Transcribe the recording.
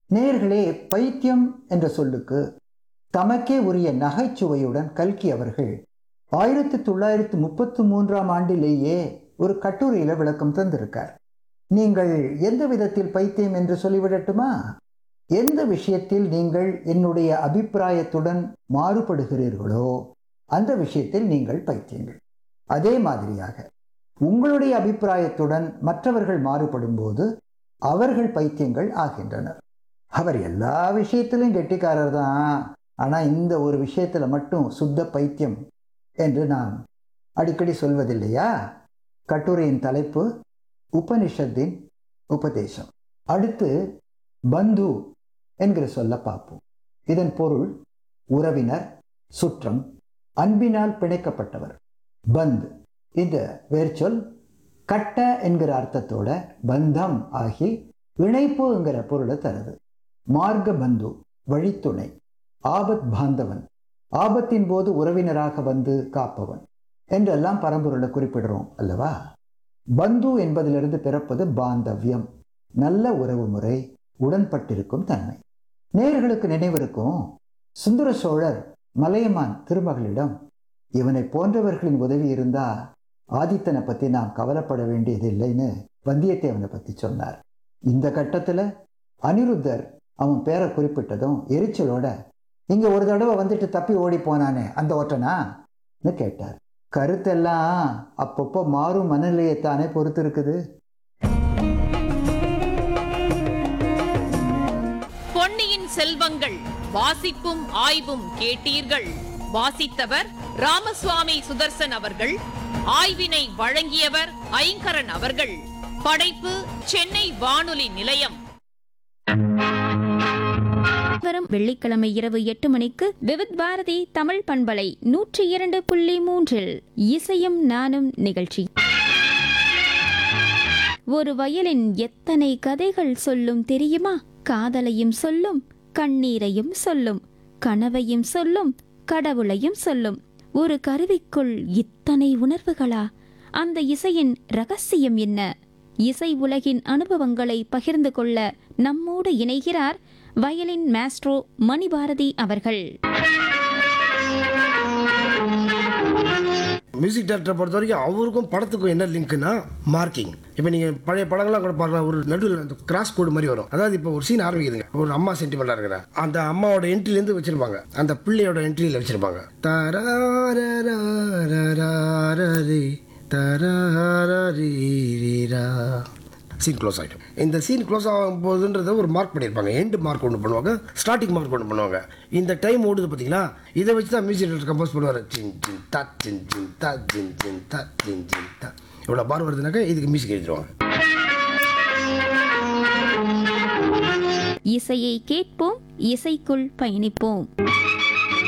நேர்களே பைத்தியம் என்ற சொல்லுக்கு தமக்கே உரிய நகைச்சுவையுடன் கல்கி அவர்கள் ஆயிரத்தி தொள்ளாயிரத்தி முப்பத்தி மூன்றாம் ஆண்டிலேயே ஒரு கட்டுரையில விளக்கம் தந்திருக்கார் நீங்கள் எந்த விதத்தில் பைத்தியம் என்று சொல்லிவிடட்டுமா எந்த விஷயத்தில் நீங்கள் என்னுடைய அபிப்பிராயத்துடன் மாறுபடுகிறீர்களோ அந்த விஷயத்தில் நீங்கள் பைத்தியங்கள் அதே மாதிரியாக உங்களுடைய அபிப்பிராயத்துடன் மற்றவர்கள் மாறுபடும் போது அவர்கள் பைத்தியங்கள் ஆகின்றனர் அவர் எல்லா விஷயத்திலும் கெட்டிக்காரர் தான் ஆனால் இந்த ஒரு விஷயத்தில் மட்டும் சுத்த பைத்தியம் என்று நான் அடிக்கடி சொல்வதில்லையா கட்டுரையின் தலைப்பு உபனிஷத்தின் உபதேசம் அடுத்து பந்து என்கிற சொல்ல பார்ப்போம் இதன் பொருள் உறவினர் சுற்றம் அன்பினால் பிணைக்கப்பட்டவர் பந்த் இந்த வேர்ச்சொல் கட்ட என்கிற அர்த்தத்தோட பந்தம் ஆகி இணைப்பு என்கிற பொருளை தருது மார்க்க பந்து வழித்துணை ஆபத் பாந்தவன் ஆபத்தின் போது உறவினராக வந்து காப்பவன் என்றெல்லாம் பரம்பொருளை குறிப்பிடுறோம் அல்லவா பந்து என்பதிலிருந்து பிறப்பது பாந்தவ்யம் நல்ல உறவு முறை உடன்பட்டிருக்கும் தன்மை நேர்களுக்கு நினைவிருக்கும் சுந்தர சோழர் மலையமான் திருமகளிடம் இவனை போன்றவர்களின் உதவி இருந்தா ஆதித்தனை பத்தி நாம் கவலைப்பட வேண்டியதில்லைன்னு வந்தியத்தேவனை பத்தி சொன்னார் இந்த கட்டத்துல அனிருத்தர் அவன் பேரை குறிப்பிட்டதும் எரிச்சலோட இங்க ஒரு தடவை வந்துட்டு தப்பி ஓடி போனானே அந்த ஓட்டனான்னு கேட்டார் கருத்தெல்லாம் அப்பப்போ மாறும் மனநிலையைத்தானே பொறுத்து இருக்குது பொன்னியின் செல்வங்கள் வாசிப்பும் ஆய்வும் கேட்டீர்கள் வாசித்தவர் ராமசுவாமி சுதர்சன் அவர்கள் ஆய்வினை வழங்கியவர் ஐங்கரன் அவர்கள் படைப்பு சென்னை வானொலி நிலையம் வரும் வெள்ளிக்கிழமை இரவு எட்டு மணிக்கு விவித் பாரதி தமிழ் பண்பலை நூற்றி இரண்டு புள்ளி மூன்றில் இசையும் நானும் நிகழ்ச்சி ஒரு வயலின் எத்தனை கதைகள் சொல்லும் தெரியுமா காதலையும் சொல்லும் கண்ணீரையும் சொல்லும் கனவையும் சொல்லும் கடவுளையும் சொல்லும் ஒரு கருவிக்குள் இத்தனை உணர்வுகளா அந்த இசையின் ரகசியம் என்ன இசை உலகின் அனுபவங்களை பகிர்ந்து கொள்ள நம்மோடு இணைகிறார் வயலின் மாஸ்ட்ரோ மணிபாரதி அவர்கள் மியூசிக் டேரக்டரை பொறுத்த வரைக்கும் அவருக்கும் படத்துக்கும் என்ன லிங்க்னா மார்க்கிங் இப்போ நீங்கள் பழைய படங்கள்லாம் கூட பார்க்கலாம் ஒரு நடுவில் அந்த கிராஸ் கோடு மாதிரி வரும் அதாவது இப்போ ஒரு சீன் ஆரம்பிக்குதுங்க ஒரு அம்மா சென்டிமெண்ட்டாக இருக்கிற அந்த அம்மாவோட என்ட்ரிலேருந்து வச்சிருப்பாங்க அந்த பிள்ளையோட என்ட்ரியில் வச்சிருப்பாங்க தராரராரராரரி, தராரரீரீரா. சீன் க்ளோஸ் ஆகிடும் இந்த சீன் க்ளோஸ் ஆகும் போதுன்றத ஒரு மார்க் பண்ணியிருப்பாங்க எண்டு மார்க் ஒன்று பண்ணுவாங்க ஸ்டார்டிங் மார்க் ஒன்று பண்ணுவாங்க இந்த டைம் ஓடுது பார்த்தீங்களா இதை வச்சு தான் மியூசிக் டேரக்டர் கம்போஸ் பண்ணுவார் சின் சின் தா சின் சின் தா சின் சின் தா சின் சின் தா இவ்வளோ பார் வருதுனாக்கா இதுக்கு மியூசிக் எழுதிடுவாங்க இசையை கேட்போம் இசைக்குள் பயணிப்போம்